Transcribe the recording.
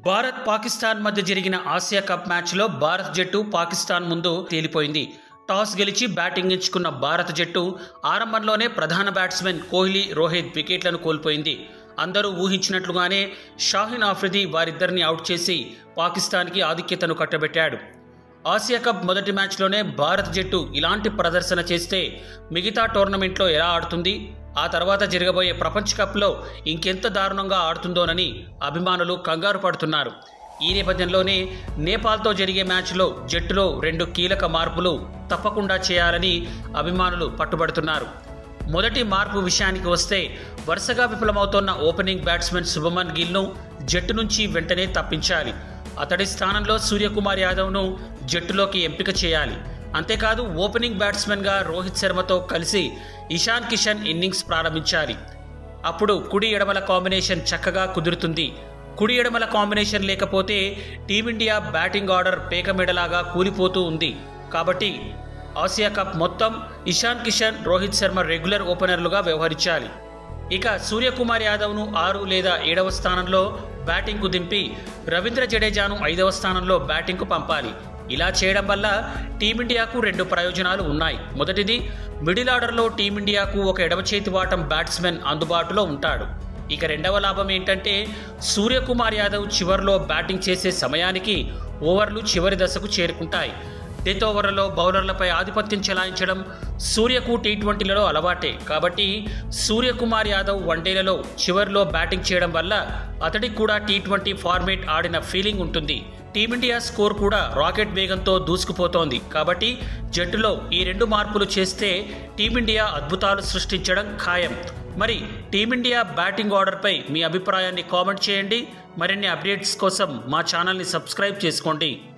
భారత్ పాకిస్తాన్ మధ్య జరిగిన Asia cup మ్యాచ్లో భారత్ జట్టు పాకిస్తాన్ ముందు తేలిపోయింది టాస్ గెలిచి బ్యాటింగ్ ఎంచుకున్న భారత జట్టు ఆరంభంలోనే ప్రధాన బ్యాట్స్మెన్ కోహ్లీ రోహిత్ వికెట్లను కోల్పోయింది అందరూ ఊహించినట్లుగానే షాహిన్ ఆఫ్రిది వారిద్దరిని అవుట్ చేసి పాకిస్తాన్కి ఆధిక్యతను కట్టబెట్టాడు ఆసియా కప్ మొదటి మ్యాచ్లోనే భారత జట్టు ఇలాంటి ప్రదర్శన చేస్తే మిగతా టోర్నమెంట్లో ఎలా ఆడుతుంది ఆ తర్వాత జరగబోయే ప్రపంచ కప్లో ఇంకెంత దారుణంగా ఆడుతుందోనని అభిమానులు కంగారు పడుతున్నారు ఈ నేపథ్యంలోనే నేపాల్తో జరిగే మ్యాచ్లో జట్టులో రెండు కీలక మార్పులు తప్పకుండా చేయాలని అభిమానులు పట్టుబడుతున్నారు మొదటి మార్పు విషయానికి వస్తే వరుసగా విఫలమవుతోన్న ఓపెనింగ్ బ్యాట్స్మెన్ శుభమన్ గిల్ను జట్టు నుంచి వెంటనే తప్పించాలి అతడి స్థానంలో సూర్యకుమార్ యాదవ్ను జట్టులోకి ఎంపిక చేయాలి అంతేకాదు ఓపెనింగ్ బ్యాట్స్మెన్గా రోహిత్ శర్మతో కలిసి ఇషాన్ కిషన్ ఇన్నింగ్స్ ప్రారంభించాలి అప్పుడు కుడి ఎడమల కాంబినేషన్ చక్కగా కుదురుతుంది కుడి ఎడమల కాంబినేషన్ లేకపోతే టీమిండియా బ్యాటింగ్ ఆర్డర్ పేకమెడలాగా కూలిపోతూ ఉంది కాబట్టి ఆసియా కప్ మొత్తం ఇషాన్ కిషన్ రోహిత్ శర్మ రెగ్యులర్ ఓపెనర్లుగా వ్యవహరించాలి ఇక సూర్యకుమార్ యాదవ్ను ఆరు లేదా ఏడవ స్థానంలో బ్యాటింగ్కు దింపి రవీంద్ర జడేజాను ఐదవ స్థానంలో బ్యాటింగ్కు పంపాలి ఇలా చేయడం వల్ల టీమిండియాకు రెండు ప్రయోజనాలు ఉన్నాయి మొదటిది మిడిల్ ఆర్డర్లో టీమిండియాకు ఒక ఎడమ చేతి వాటం బ్యాట్స్మెన్ అందుబాటులో ఉంటాడు ఇక రెండవ లాభం ఏంటంటే సూర్యకుమార్ యాదవ్ చివరిలో బ్యాటింగ్ చేసే సమయానికి ఓవర్లు చివరి దశకు చేరుకుంటాయి డెత్ ఓవర్లలో బౌలర్లపై ఆధిపత్యం చెలాయించడం సూర్యకు టీ ట్వంటీలలో అలవాటే కాబట్టి సూర్యకుమార్ యాదవ్ వన్డేలలో చివరిలో బ్యాటింగ్ చేయడం వల్ల అతడికి కూడా టీ ట్వంటీ ఫార్మేట్ ఆడిన ఫీలింగ్ ఉంటుంది టీమిండియా స్కోర్ కూడా రాకెట్ వేగంతో దూసుకుపోతోంది కాబట్టి జట్టులో ఈ రెండు మార్పులు చేస్తే టీమిండియా అద్భుతాలు సృష్టించడం ఖాయం మరి టీమిండియా బ్యాటింగ్ ఆర్డర్పై మీ అభిప్రాయాన్ని కామెంట్ చేయండి మరిన్ని అప్డేట్స్ కోసం మా ఛానల్ని సబ్స్క్రైబ్ చేసుకోండి